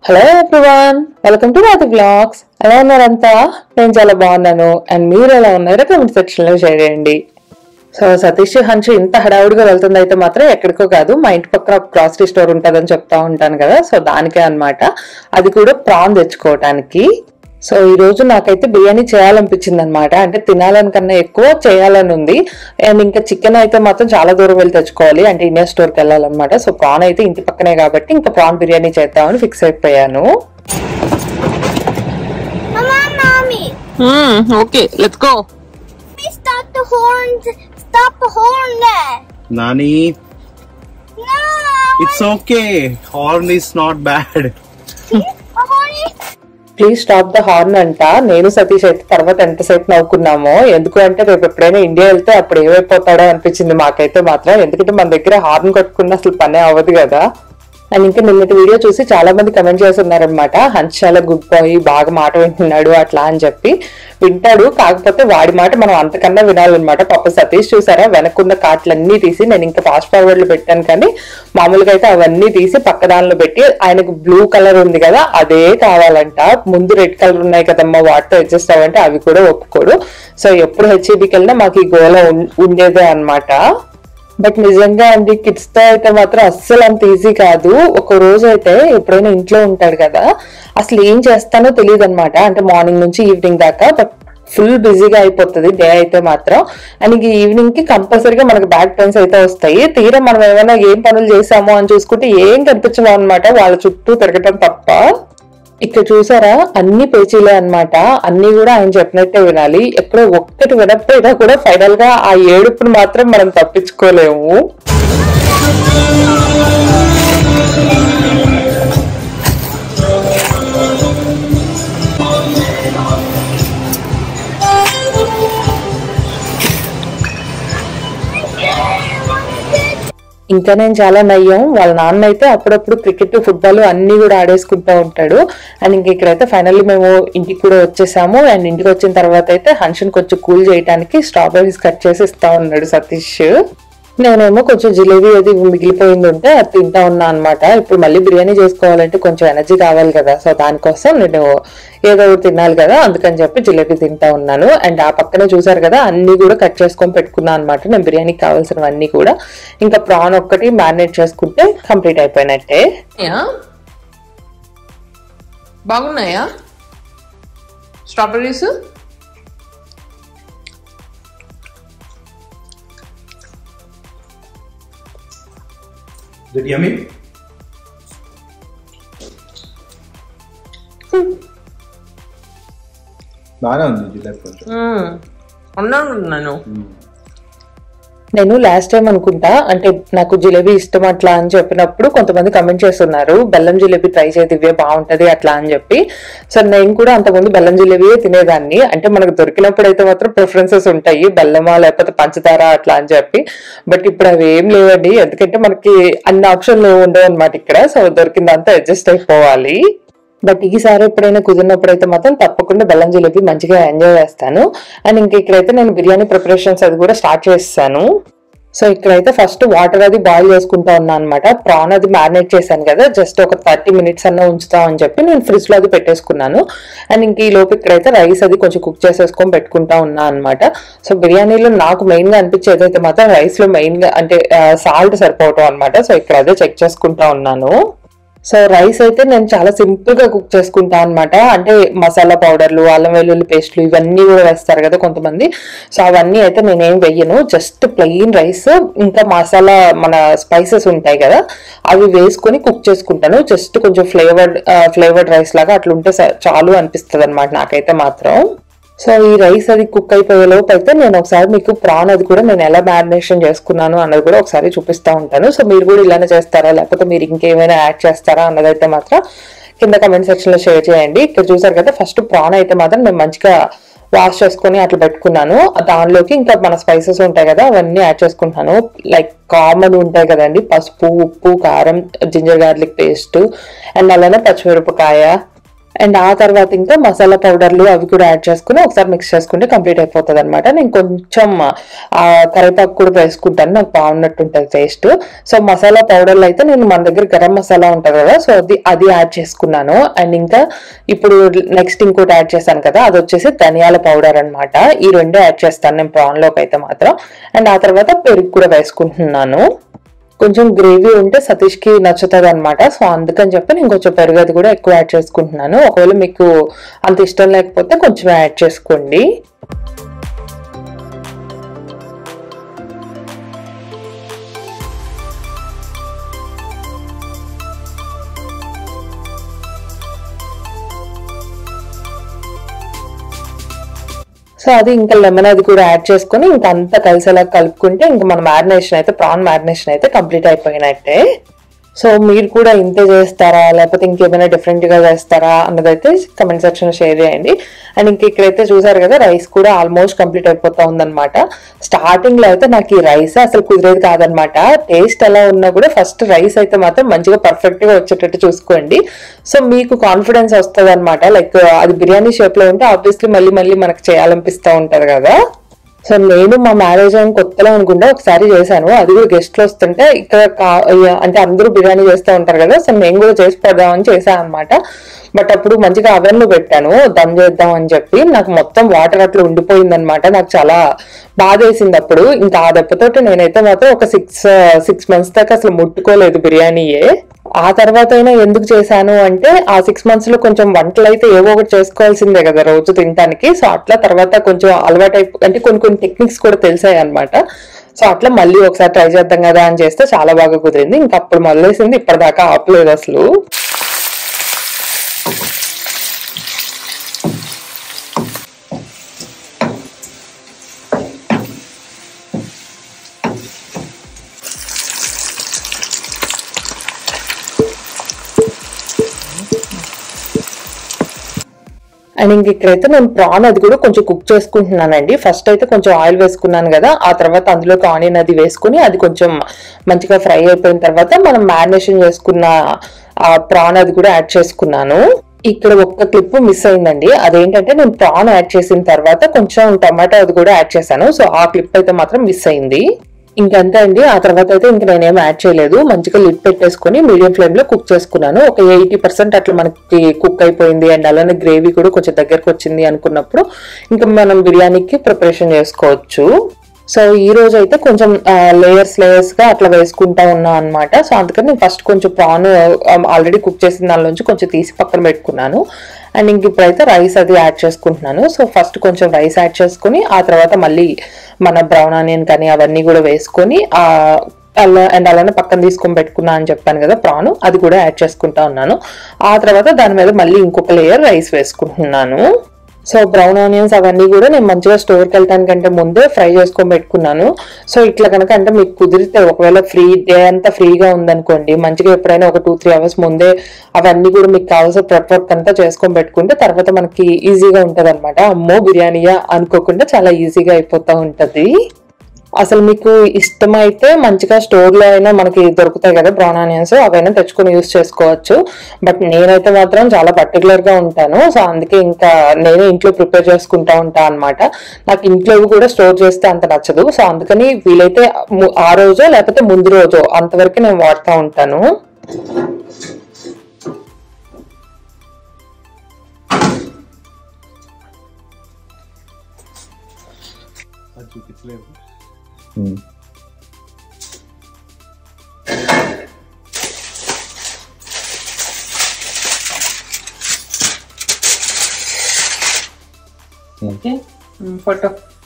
Hello everyone welcome to Radhi blogs ఎలా ఉన్నారంతా నేను చాలా బాగున్నాను అండ్ మీరు ఎలా ఉన్నారో కామెంట్ సెక్షన్ లో షేర్ చేయండి సో సతీష్ హంచ్ ఇంత హడావుడిగా వెళ్తుంది అయితే మాత్రం ఎక్కడికో కాదు మా ఇంటి పక్కన ఒక గ్రాసరీ స్టోర్ ఉంటుందని చెప్తా ఉంటాను కదా సో దానికే అన్నమాట అది కూడా ప్రాన్ తెచ్చుకోవటానికి సో ఈ రోజు నాకైతే బిర్యానీ చేయాలనిపించింది అనమాట అంటే తినాలని కన్నా ఎక్కువ చేయాలని ఉంది అండ్ ఇంకా చికెన్ అయితే మాత్రం చాలా దూరం వెళ్ళి తెచ్చుకోవాలి అంటే ఇండియా స్టోర్కి వెళ్ళాలన్నమాట సో ప్రాన్ అయితే ఇంటి పక్కనే కాబట్టి ఇంకా ప్రాన్ బిర్యానీ చేద్దామని ఫిక్స్ అయిపోయాను Mama, mommy, okay let's go please stop the horns. Stop the horn there. Nani, No, it's okay. Horn is not bad. a horn is please stop the horn అంట నేను సతీష్ అయితే తర్వాత ఎంతసేపు నవ్వుకున్నామో ఎందుకు అంటే రేపు ఎప్పుడైనా ఇండియా వెళ్తే అప్పుడు ఏమైపోతాడో అనిపించింది మాకైతే మాత్రం ఎందుకంటే మన దగ్గర హార్న్ కొట్టుకున్న అసలు పనే అవ్వదు కదా అండ్ ఇంకా నిన్నటి వీడియో చూసి చాలా మంది కమెంట్ చేస్తున్నారనమాట హంచ్ చాలా గుడ్ బాయ్ బాగా మాట వింటున్నాడు అట్లా అని చెప్పి వింటాడు కాకపోతే వాడి మాట మనం అంతకన్నా వినాలన్నమాట పాప సతీష్ చూసారా వెనక్కున్న కార్ట్లన్నీ తీసి నేను ఇంకా ఫాస్ట్ ఫార్వర్డ్ లో పెట్టాను కానీ మామూలుగా అయితే అవన్నీ తీసి పక్క దానిలో పెట్టి ఆయనకు బ్లూ కలర్ ఉంది కదా అదే కావాలంట ముందు రెడ్ కలర్ ఉన్నాయి కదమ్మా వాటితో అడ్జస్ట్ అవ్వంటే అవి కూడా ఒప్పుకోడు సో ఎప్పుడు హెచ్ఈబికి వెళ్ళినా మాకు ఈ గోల ఉం- ఉండేదే అన్నమాట బట్ నిజంగా అండి కిడ్స్ తో అయితే మాత్రం అస్సలు అంత ఈజీ కాదు ఒక రోజు అయితే ఎప్పుడైనా ఇంట్లో ఉంటాడు కదా అసలు ఏం చేస్తానో తెలియదు అనమాట అంటే మార్నింగ్ నుంచి ఈవినింగ్ దాకా బట్ ఫుల్ బిజీగా అయిపోతుంది డే అయితే మాత్రం అండ్ ఈవినింగ్ కి కంపల్సరీగా మనకి బ్యాక్ పెయిన్స్ అయితే వస్తాయి తీరా మనం ఏమైనా ఏం పనులు చేసామో అని చూసుకుంటే ఏం కనిపించమో అనమాట వాళ్ళ చుట్టూ తిరగటం తప్ప ఇక్కడ చూసారా అన్ని పేచీలే అన్నమాట అన్ని కూడా ఆయన చెప్పినట్టే వినాలి ఎప్పుడో ఒక్కటి వినకపోయినా కూడా ఫైనల్ గా ఆ ఏడుపును మాత్రం మనం తప్పించుకోలేము ఇంకా నేను చాలా నయ్యం వాళ్ళ నాన్న అయితే అప్పుడప్పుడు క్రికెట్ ఫుట్బాల్ అన్ని కూడా ఆడేసుకుంటూ ఉంటాడు అండ్ ఇంక ఇక్కడైతే ఫైనల్లీ మేము ఇంటికి కూడా వచ్చేసాము అండ్ ఇంటికి వచ్చిన తర్వాత అయితే హన్షన్ కొంచెం కూల్ చేయడానికి స్ట్రాబెర్రీస్ కట్ చేసి ఇస్తా ఉన్నాడు సతీష్ నేనేమో కొంచెం జిలేబీ అది మిగిలిపోయింది ఉంటే అది తింటా ఉన్నా అనమాట ఇప్పుడు మళ్ళీ బిర్యానీ చేసుకోవాలంటే కొంచెం ఎనర్జీ కావాలి కదా సో దానికోసం నేను ఏదో ఒకటి తినాలి కదా అందుకని చెప్పి జిలేబీ తింటా ఉన్నాను అండ్ ఆ పక్కనే చూసారు కదా అన్ని కూడా కట్ చేసుకొని పెట్టుకున్నాను అనమాట నేను బిర్యానీకి కావాల్సినవన్నీ కూడా ఇంకా ప్రాన్ ఒక్కటి మ్యారినేట్ చేసుకుంటే కంప్లీట్ అయిపోయినట్టే బాగున్నాయా స్ట్రాబెర్రీస్ Is it yummy? బాగానే ఉంది జిలేబీ కొంచెం అన్నాను నేను నేను లాస్ట్ టైం అనుకుంటా అంటే నాకు జిలేబీ ఇష్టం అట్లా అని చెప్పినప్పుడు కొంతమంది కమెంట్ చేస్తున్నారు బెల్లం జిలేబీ ట్రై చేదివే బాగుంటది అట్లా అని చెప్పి సో నేను కూడా అంతకుముందు బెల్లం జిలేబీయే తినేదాన్ని అంటే మనకు దొరికినప్పుడు అయితే మాత్రం ప్రిఫరెన్సెస్ ఉంటాయి బెల్లమా లేకపోతే పంచదార అట్లా అని చెప్పి బట్ ఇప్పుడు అవి ఏం లేవండి ఎందుకంటే మనకి అన్ని ఆప్షన్లు ఉండవు అనమాట ఇక్కడ సో దొరికిందంతా అడ్జస్ట్ అయిపోవాలి బట్ ఈసారి ఎప్పుడైనా కుదిరినప్పుడు అయితే మాత్రం తప్పకుండా బెల్లం జిలేబీ మంచిగా ఎంజాయ్ చేస్తాను అండ్ ఇంక ఇక్కడైతే నేను బిర్యానీ ప్రిపరేషన్స్ అది కూడా స్టార్ట్ చేస్తాను సో ఇక్కడైతే ఫస్ట్ వాటర్ అది బాయిల్ చేసుకుంటా ఉన్నా అనమాట ప్రాన్ అది మ్యారినేట్ చేశాను కదా జస్ట్ ఒక థర్టీ మినిట్స్ అన్న ఉంచుతాం అని చెప్పి నేను ఫ్రిడ్జ్ లో అది పెట్టేసుకున్నాను అండ్ ఇంక ఈ లోపు ఇక్కడైతే రైస్ అది కొంచెం కుక్ చేసేసుకొని పెట్టుకుంటా ఉన్నా అనమాట సో బిర్యానీలో నాకు మెయిన్ గా అనిపించేది అయితే మాత్రం రైస్ లో మెయిన్ గా అంటే సాల్ట్ సరిపోవటం అనమాట సో ఇక్కడ అదే చెక్ చేసుకుంటా ఉన్నాను సో రైస్ అయితే నేను చాలా సింపుల్ గా కుక్ చేసుకుంటా అనమాట అంటే మసాలా పౌడర్లు అల్లం వెల్లుల్లి పేస్ట్లు ఇవన్నీ కూడా వేస్తారు కదా కొంతమంది సో అవన్నీ అయితే నేనేం వెయ్యను జస్ట్ ప్లెయిన్ రైస్ ఇంకా మసాలా మన స్పైసెస్ ఉంటాయి కదా అవి వేసుకొని కుక్ చేసుకుంటాను జస్ట్ కొంచెం ఫ్లేవర్డ్ ఫ్లేవర్డ్ రైస్ లాగా అట్లా ఉంటే స- చాలు అనిపిస్తుంది అనమాట నాకైతే మాత్రం సో ఈ రైస్ అది కుక్ అయిపోయే లోపు అయితే నేను ఒకసారి మీకు ప్రాన్ అది కూడా నేను ఎలా మ్యారినేషన్ చేసుకున్నాను అన్నది కూడా ఒకసారి చూపిస్తా ఉంటాను సో మీరు కూడా ఇలానే చేస్తారా లేకపోతే మీరు ఇంకేమైనా యాడ్ చేస్తారా అన్నదైతే మాత్రం కింద కమెంట్ సెక్షన్ లో షేర్ చేయండి ఇక్కడ చూసారు కదా ఫస్ట్ ప్రాన్ అయితే మాత్రం నేను మంచిగా వాష్ చేసుకొని అట్లా పెట్టుకున్నాను దానిలోకి ఇంకా మన స్పైసెస్ ఉంటాయి కదా అవన్నీ యాడ్ చేసుకుంటాను లైక్ కామన్ ఉంటాయి కదండి పసుపు ఉప్పు కారం జింజర్ గార్లిక్ పేస్ట్ అండ్ అలానే పచ్చిమిరపకాయ అండ్ ఆ తర్వాత ఇంకా మసాలా పౌడర్లు అవి కూడా యాడ్ చేసుకుని ఒకసారి మిక్స్ చేసుకుంటే కంప్లీట్ అయిపోతుంది అనమాట నేను కొంచెం ఆ కరివేపాకు కూడా వేసుకుంటాను నాకు బాగున్నట్టు ఉంటుంది టేస్ట్ సో మసాలా పౌడర్లు అయితే నేను మన దగ్గర గరం మసాలా ఉంటుంది కదా సో అది అది యాడ్ చేసుకున్నాను అండ్ ఇంకా ఇప్పుడు నెక్స్ట్ ఇంకోటి యాడ్ చేశాను కదా అది వచ్చేసి ధనియాల పౌడర్ అన్నమాట ఈ రెండు యాడ్ చేస్తాను నేను ప్రాన్ లోకి అయితే మాత్రం అండ్ ఆ తర్వాత పెరుగు కూడా వేసుకుంటున్నాను కొంచెం గ్రేవీ ఉంటే సతీష్ కి నచ్చుతుంది అనమాట సో అందుకని చెప్పి నేను కొంచెం పెరుగు అది కూడా ఎక్కువ యాడ్ చేసుకుంటున్నాను ఒకవేళ మీకు అంత ఇష్టం లేకపోతే కొంచెం యాడ్ చేసుకోండి సో అది ఇంకా లెమన్ అది కూడా యాడ్ చేసుకొని ఇంకా అంతా కలిసేలా కలుపుకుంటే ఇంకా మన మ్యారినేషన్ అయితే ప్రాన్ మ్యారినేషన్ అయితే కంప్లీట్ అయిపోయినట్టే సో మీరు కూడా ఇంతే చేస్తారా లేకపోతే ఇంకేమైనా డిఫరెంట్ గా చేస్తారా అన్నదైతే కమెంట్ సెక్షన్ లో షేర్ చేయండి అండ్ ఇంక ఇక్కడైతే చూసారు కదా రైస్ కూడా ఆల్మోస్ట్ కంప్లీట్ అయిపోతా ఉందన్నమాట స్టార్టింగ్ లో అయితే నాకు ఈ రైస్ అసలు కుదిరేది కాదనమాట టేస్ట్ ఎలా ఉన్నా కూడా ఫస్ట్ రైస్ అయితే మాత్రం మంచిగా పర్ఫెక్ట్ గా వచ్చేటట్టు చూసుకోండి సో మీకు కాన్ఫిడెన్స్ వస్తుంది అనమాట లైక్ అది బిర్యానీ షేప్ లో ఉంటే ఆబ్వియస్లీ మళ్ళీ మళ్ళీ మనకు చేయాలనిపిస్తూ ఉంటది కదా సో నేను మా మ్యారేజ్ అయిన కొత్తలో అనుకుంటే ఒకసారి చేశాను అది కూడా గెస్ట్లు వస్తుంటే ఇక్కడ కా- అంటే అందరూ బిర్యానీ చేస్తూ ఉంటారు కదా సో నేను కూడా చేసి పెడదామని చేశాను అనమాట బట్ అప్పుడు మంచిగా oven లో పెట్టాను దమ్ చేద్దాం అని చెప్పి నాకు మొత్తం వాటర్ అట్లా ఉండిపోయింది అనమాట నాకు చాలా బాధ వేసింది అప్పుడు ఇంకా ఆ దెబ్బతోటి నేనైతే మాత్రం ఒక సిక్స్ సిక్స్ మంత్స్ దాకా అసలు ముట్టుకోలేదు బిర్యానీయే ఆ తర్వాత అయినా ఎందుకు చేశాను అంటే ఆ సిక్స్ మంత్స్ లో కొంచెం వంటలు అయితే ఏవో ఒకటి చేసుకోవాల్సిందే కదా రోజు తినడానికి సో అట్లా తర్వాత కొంచెం అలవాటు అయిపో అంటే కొన్ని కొన్ని టెక్నిక్స్ కూడా తెలిసాయి అనమాట సో అట్లా మళ్ళీ ఒకసారి ట్రై చేద్దాం కదా అని చేస్తే చాలా బాగా కుదిరింది ఇంకా అప్పుడు మొదలేసింది ఇప్పటిదాకా ఆపలేదు అసలు అండ్ ఇంక ఇక్కడైతే నేను ప్రాన్ అది కూడా కొంచెం కుక్ చేసుకుంటున్నానండి ఫస్ట్ అయితే కొంచెం ఆయిల్ వేసుకున్నాను కదా ఆ తర్వాత అందులోకి ఆనియన్ అది వేసుకుని అది కొంచెం మంచిగా ఫ్రై అయిపోయిన తర్వాత మనం మ్యారినేషన్ చేసుకున్న ఆ ప్రాన్ అది కూడా యాడ్ చేసుకున్నాను ఇక్కడ ఒక్క క్లిప్ మిస్ అయిందండి అదేంటంటే నేను ప్రాన్ యాడ్ చేసిన తర్వాత కొంచెం టమాటో అది కూడా యాడ్ చేశాను సో ఆ క్లిప్ అయితే మాత్రం మిస్ అయింది ఇంకంతే అండి ఆ తర్వాత అయితే ఇంక నేనేం యాడ్ చేయలేదు మంచిగా లిడ్ పెట్టేసుకొని మీడియం ఫ్లేమ్ లో కుక్ చేసుకున్నాను ఒక ఎయిటీ పర్సెంట్ అట్లా మనకి కుక్ అయిపోయింది అండ్ అలానే గ్రేవీ కూడా కొంచెం దగ్గరకు వచ్చింది అనుకున్నప్పుడు ఇంకా మనం బిర్యానీకి ప్రిపరేషన్ చేసుకోవచ్చు సో ఈ రోజు అయితే కొంచెం లేయర్స్ లేయర్స్ గా అట్లా వేసుకుంటా ఉన్నా అన్నమాట సో అందుకని నేను ఫస్ట్ కొంచెం ప్రాన్ ఆల్రెడీ కుక్ చేసిన దానిలోంచి కొంచెం తీసి పక్కన పెట్టుకున్నాను అండ్ ఇంక ఇప్పుడైతే రైస్ అది యాడ్ చేసుకుంటున్నాను సో ఫస్ట్ కొంచెం రైస్ యాడ్ చేసుకుని ఆ తర్వాత మళ్ళీ మన బ్రౌన్ ఆనియన్ కానీ అవన్నీ కూడా వేసుకొని ఆ అలా అండ్ అలానే పక్కన తీసుకొని పెట్టుకున్నా అని చెప్పాను కదా ప్రాన్ అది కూడా యాడ్ చేసుకుంటా ఉన్నాను ఆ తర్వాత దాని మీద మళ్ళీ ఇంకొక లేయర్ రైస్ వేసుకుంటున్నాను సో బ్రౌన్ ఆనియన్స్ అవన్నీ కూడా నేను మంచిగా స్టోర్కి వెళ్ళటానికంటే ముందే ఫ్రై చేసుకొని పెట్టుకున్నాను సో ఇట్లా కనుక అంటే మీకు కుదిరితే ఒకవేళ ఫ్రీ డే అంతా ఫ్రీగా ఉందనుకోండి మంచిగా ఎప్పుడైనా ఒక టూ త్రీ అవర్స్ ముందే అవన్నీ కూడా మీకు కావాల్సిన ప్రెప్ వర్క్ అంతా చేసుకొని పెట్టుకుంటే తర్వాత మనకి ఈజీగా ఉంటది అనమాట అమ్మో బిర్యానీయా అనుకోకుండా చాలా ఈజీగా అయిపోతా ఉంటది అసలు మీకు ఇష్టమైతే మంచిగా స్టోర్ లో అయినా మనకి దొరుకుతాయి కదా బ్రౌన్ ఆనియన్స్ అవైనా తెచ్చుకొని యూస్ చేసుకోవచ్చు బట్ నేనైతే మాత్రం చాలా పర్టికులర్ గా ఉంటాను సో అందుకే ఇంకా నేనే ఇంట్లో ప్రిపేర్ చేసుకుంటా ఉంటా అన్నమాట నాకు ఇంట్లో కూడా స్టోర్ చేస్తే అంత నచ్చదు సో అందుకని వీలైతే ము- ఆ రోజో లేకపోతే ముందు రోజో అంతవరకు నేను వాడుతూ ఉంటాను అది చూపించలేదు ఫోటో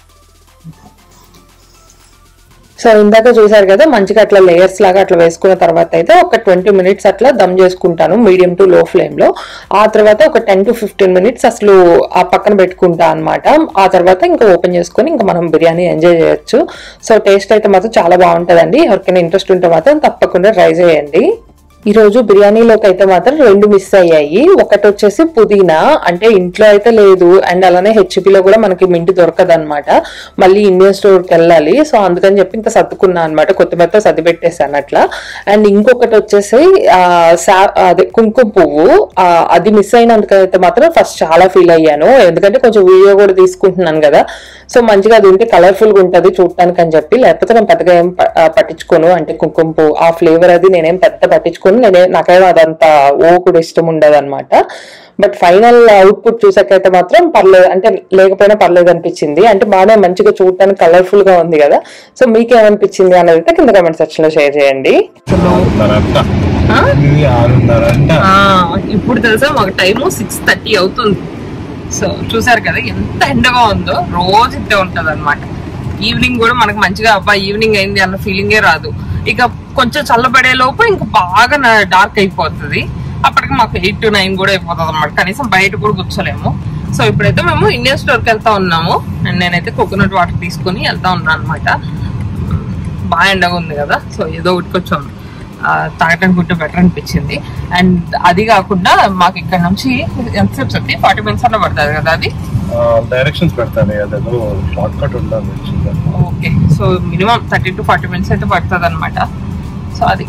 సో ఇందాక చూసారు కదా మంచిగా అట్లా లేయర్స్ లాగా అట్లా వేసుకున్న తర్వాత అయితే ఒక ట్వంటీ మినిట్స్ అట్లా దమ్ చేసుకుంటాను మీడియం టు లో ఫ్లేమ్ లో ఆ తర్వాత ఒక టెన్ టు ఫిఫ్టీన్ మినిట్స్ అసలు ఆ పక్కన పెట్టుకుంటా అన్నమాట ఆ తర్వాత ఇంకా ఓపెన్ చేసుకొని ఇంకా మనం బిర్యానీ ఎంజాయ్ చేయొచ్చు సో టేస్ట్ అయితే మాత్రం చాలా బాగుంటదండి ఎవరికైనా ఇంట్రెస్ట్ ఉంటే మాత్రం తప్పకుండా ట్రై చేయండి ఈ రోజు బిర్యానీలోకి అయితే మాత్రం రెండు మిస్ అయ్యాయి ఒకటి వచ్చేసి పుదీనా అంటే ఇంట్లో అయితే లేదు అండ్ అలానే HP లో కూడా మనకి మింటి దొరకదు అనమాట మళ్ళీ ఇండియన్ స్టోర్ కి వెళ్ళాలి సో అందుకని చెప్పి ఇంకా సర్దుకున్నా అనమాట కొత్తిమీరతో సర్ది పెట్టేశాను అట్లా అండ్ ఇంకొకటి వచ్చేసి ఆ, సా- అదే కుంకుమ పువ్వు ఆ, అది మిస్ అయినందుకైతే మాత్రం ఫస్ట్ చాలా ఫీల్ అయ్యాను ఎందుకంటే కొంచెం వీడియో కూడా తీసుకుంటున్నాను కదా సో మంచిగా అది ఉంటే కలర్ఫుల్ గా ఉంటది చూడటానికి అని చెప్పి లేకపోతే నేను పెద్దగా ఏం ప- ఆ, పట్టించుకోను అంటే కుంకుమ పువ్వు ఆ ఫ్లేవర్ అది నేనేం పెద్ద పట్టించుకోను నేనే నాకేమో అదంతా ఓ కూడా ఇష్టం ఉండదు అనమాట బట్ ఫైనల్ అవుట్పుట్ చూసాకైతే మాత్రం పర్లేదు అంటే లేకపోయినా పర్లేదు అనిపించింది అంటే బాగానే మంచిగా చూడటానికి కలర్ఫుల్ గా ఉంది కదా సో మీకేమనిపించింది అనేది అయితే కింద కమెంట్ సెక్షన్ లో షేర్ చేయండి ఆరున్నరంట ఇది ఆరున్నరంట ఆ, ఇప్పుడు తెలుసా మాకు టైము సిక్స్ థర్టీ అవుతుంది సో చూసారు కదా ఎంత ఎండగా ఉందో రోజు ఇంతే ఉంటది అనమాట ఈవినింగ్ కూడా మనకు మంచిగా అబ్బా ఈవినింగ్ అయింది అన్న ఫీలింగే రాదు ఇక కొంచెం చల్లబడే లోపు ఇంకా బాగా డార్క్ అయిపోతుంది అప్పటికి మాకు ఎయిట్ టు నైన్ కూడా అయిపోతుంది అనమాట కనీసం బయట కూడా కూర్చోలేము సో ఇప్పుడైతే మేము ఇండియన్ స్టోర్ కి వెళ్తా ఉన్నాము అండ్ నేనైతే కోకోనట్ వాటర్ తీసుకొని వెళ్తా ఉన్నాను అనమాట బాగా ఎండగా ఉంది కదా సో ఏదో ఒకటి కొంచెం ఆ, తాగడానికి ఉంటే బెటర్ అనిపించింది అండ్ అది కాకుండా మాకు ఇక్కడ నుంచి ఎంతసేపు సత్తి ఫార్టీ మినిట్స్ అన్న పడుతుంది కదా అది డైరెక్షన్స్ పెడతాను అదేదో షార్ట్ కట్ ఉండాలి okay so minimum thirty to forty minutes అయితే పడుతుంది అనమాట సో అది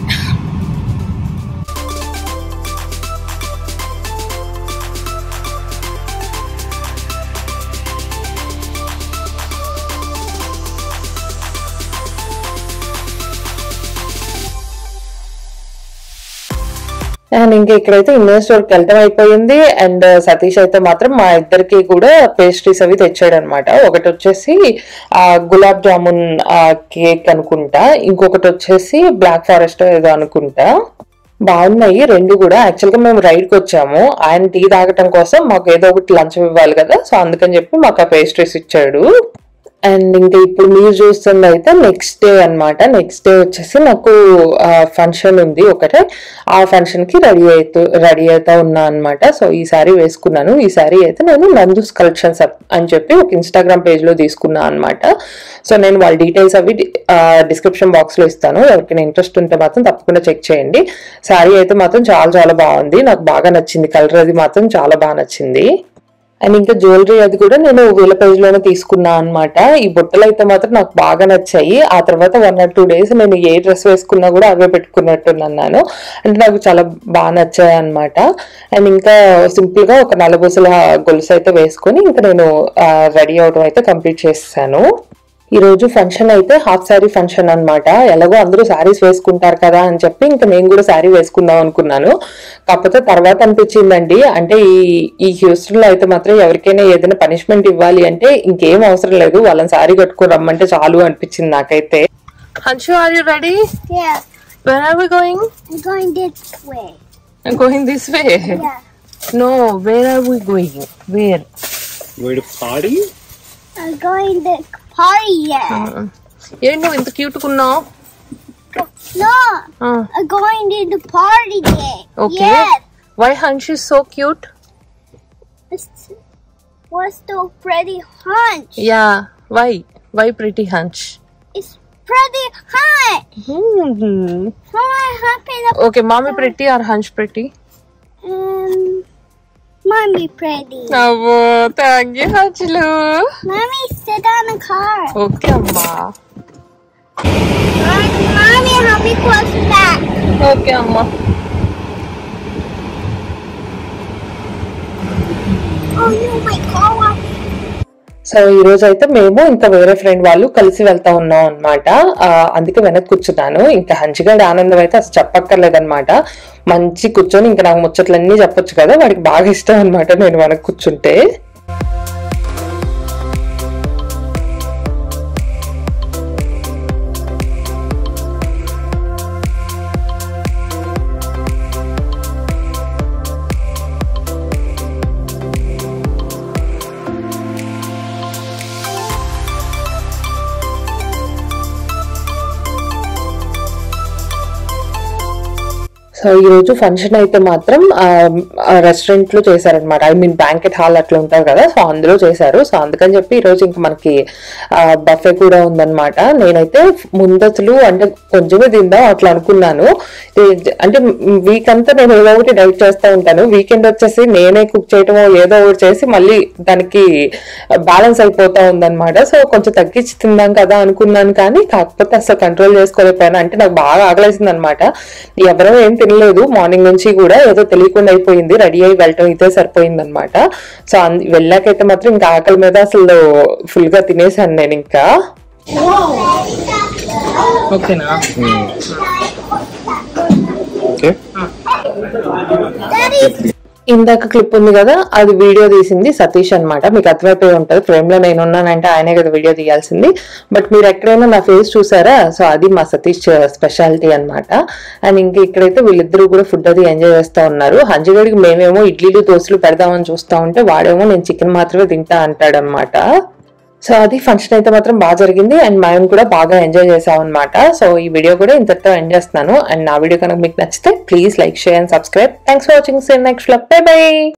అండ్ ఇంకా ఇక్కడైతే ఇండియన్ స్టోర్ కి వెళ్ళటం అయిపోయింది అండ్ సతీష్ అయితే మాత్రం మా ఇద్దరికి కూడా పేస్ట్రీస్ అవి తెచ్చాడు అనమాట ఒకటి వచ్చేసి ఆ గులాబ్ జామున్ కేక్ అనుకుంటా ఇంకొకటి వచ్చేసి బ్లాక్ ఫారెస్ట్ ఏదో అనుకుంటా బాగున్నాయి రెండు కూడా యాక్చువల్ గా మేము రైడ్ కి వచ్చాము ఆయన టీ తాగటం కోసం మాకు ఏదో ఒకటి లంచ్ ఇవ్వాలి కదా సో అందుకని చెప్పి మాకు ఆ పేస్ట్రీస్ ఇచ్చాడు అండ్ ఇంకా ఇప్పుడు మీరు చూస్తుంది అయితే నెక్స్ట్ డే అన్నమాట నెక్స్ట్ డే వచ్చేసి నాకు ఫంక్షన్ ఉంది ఒకటే ఆ ఫంక్షన్ కి రెడీ అవుతూ రెడీ అవుతా ఉన్నా అనమాట సో ఈ సారీ వేసుకున్నాను ఈ సారీ అయితే నేను నందూస్ కలెక్షన్స్ అని చెప్పి ఒక ఇన్స్టాగ్రామ్ పేజ్ లో తీసుకున్నా అనమాట సో నేను వాళ్ళ డీటెయిల్స్ అవి డిస్క్రిప్షన్ బాక్స్ లో ఇస్తాను ఎవరికైనా ఇంట్రెస్ట్ ఉంటే మాత్రం తప్పకుండా చెక్ చేయండి సారీ అయితే మాత్రం చాలా చాలా బాగుంది నాకు బాగా నచ్చింది కలర్ అది మాత్రం చాలా బాగా నచ్చింది అండ్ ఇంకా జ్యువెలరీ అది కూడా నేను వీళ్ళ పేజ్ లోనే తీసుకున్నా అనమాట ఈ బుట్టలు అయితే మాత్రం నాకు బాగా నచ్చాయి ఆ తర్వాత వన్ ఆర్ టూ డేస్ నేను ఏ డ్రెస్ వేసుకున్నా కూడా అవే పెట్టుకున్నట్టున్నాను అంటే నాకు చాలా బాగా నచ్చాయి అనమాట అండ్ ఇంకా సింపుల్ గా ఒక నలబూసల గొలుసు అయితే వేసుకొని ఇంకా నేను రెడీ అవడం అయితే కంప్లీట్ చేస్తాను ఈ రోజు ఫంక్షన్ అయితే హాఫ్ శారీ ఫంక్షన్ అన్నమాట ఎలాగో అందరూ శారీస్ వేసుకుంటారు కదా అని చెప్పి ఇంకా నేను కూడా శారీ వేసుకుందాం అనుకున్నాను కాకపోతే తర్వాత అనిపించిందండి అంటే ఈ ఈ హ్యూస్టన్ లో అయితే మాత్రం ఎవరికైనా ఏదైనా పనిష్మెంట్ ఇవ్వాలి అంటే ఇంకేం అవసరం లేదు వాళ్ళని శారీ కట్టుకొని రమ్మంటే చాలు అనిపించింది నాకైతే Hanshu are you ready Yeah, where are we going I'm going this way. Going this way Yeah. No where are we going where వీడు పాడి I'm going to party yet. ఏంటి నువ్వు ఇంత క్యూట్ కున్నావు No, I'm going to the party yet. Okay Yes. Why Hanshu so cute It's- What's the pretty hunch? Yeah why why pretty hunch It's pretty hunch. So I happen up okay mommy pretty are hunch pretty um mommy pretty. అవ్వో thank you హంచులు Mommy sit on the car. Okay అమ్మా Mommy help me close back. Okay అమ్మా Oh no, my car was so ఈ రోజు అయితే మేము ఇంకా వేరే ఫ్రెండ్ వాళ్ళు కలిసి వెళ్తా ఉన్నాం అనమాట అందుకే వెనక్కి కూర్చున్నాను ఇంకా హంచిగాడి ఆనందం అయితే అసలు చెప్పక్కర్లేదన్నమాట మంచి కూర్చొని ఇంకా నాకు ముచ్చట్లన్నీ చెప్పొచ్చు కదా వాడికి బాగా ఇష్టం అనమాట నేను వెనక్కి కూర్చుంటే సో సో ఈ రోజు ఫంక్షన్ అయితే మాత్రం రెస్టారెంట్ లో చేశారనమాట ఐ మీన్ బ్యాంకెట్ హాల్ అట్లా ఉంటారు కదా సో అందులో చేశారు సో అందుకని చెప్పి ఈ రోజు ఇంకా మనకి బఫే కూడా ఉందన్నమాట నేనైతే ముందసలు అంటే కొంచెమే తిందాం అట్లా అనుకున్నాను ఇది- అంటే వీక్ అంతా నేను ఏదో ఒకటి డైట్ చేస్తూ ఉంటాను వీకెండ్ వచ్చేసి నేనే కుక్ చేయటమో ఏదో ఒకటి చేసి మళ్ళీ దానికి బ్యాలెన్స్ అయిపోతా ఉందన్నమాట సో కొంచెం తగ్గించి తిందాం కదా అనుకున్నాను కానీ కాకపోతే అసలు కంట్రోల్ చేసుకోలేకపోయాను అంటే నాకు బాగా ఆకలేసింది అనమాట ఎవరో ఏం తినలేదు మార్నింగ్ నుంచి కూడా ఏదో తెలియకుండా అయిపోయింది రెడీ అయ్యి వెళ్ళటం ఇదే సరిపోయింది అనమాట సో అంద- వెళ్ళాకైతే మాత్రం ఇంకా ఆకలి మీద అసలు ఫుల్ గా తినేసాను నేను ఇంకా ఓకేనా ఓకే ఇందాక క్లిప్ ఉంది కదా అది వీడియో తీసింది సతీష్ అన్నమాట మీకు అర్థమైపోయి ఉంటది ఫ్రేమ్ లో నేను ఉన్నానంటే ఆయనే కదా వీడియో తీయాల్సింది బట్ మీరు ఎక్కడైనా నా ఫేస్ చూసారా సో అది మా సతీష్ స్పెషాలిటీ అన్నమాట అండ్ ఇంక ఇక్కడైతే వీళ్ళిద్దరూ కూడా ఫుడ్ అది ఎంజాయ్ చేస్తా ఉన్నారు హంజగడికి మేమేమో ఇడ్లీలు దోశలు పెడదామని చూస్తా ఉంటే వాడేమో నేను చికెన్ మాత్రమే తింటా అంటాడు అనమాట సో అది ఫంక్షన్ అయితే మాత్రం బాగా జరిగింది అండ్ మేము కూడా బాగా ఎంజాయ్ చేసాం అనమాట సో ఈ వీడియో కూడా ఇంతటితో ఎండ్ చేస్తున్నాను అండ్ నా వీడియో కనుక మీకు నచ్చితే please like share and subscribe thanks for watching see next bye by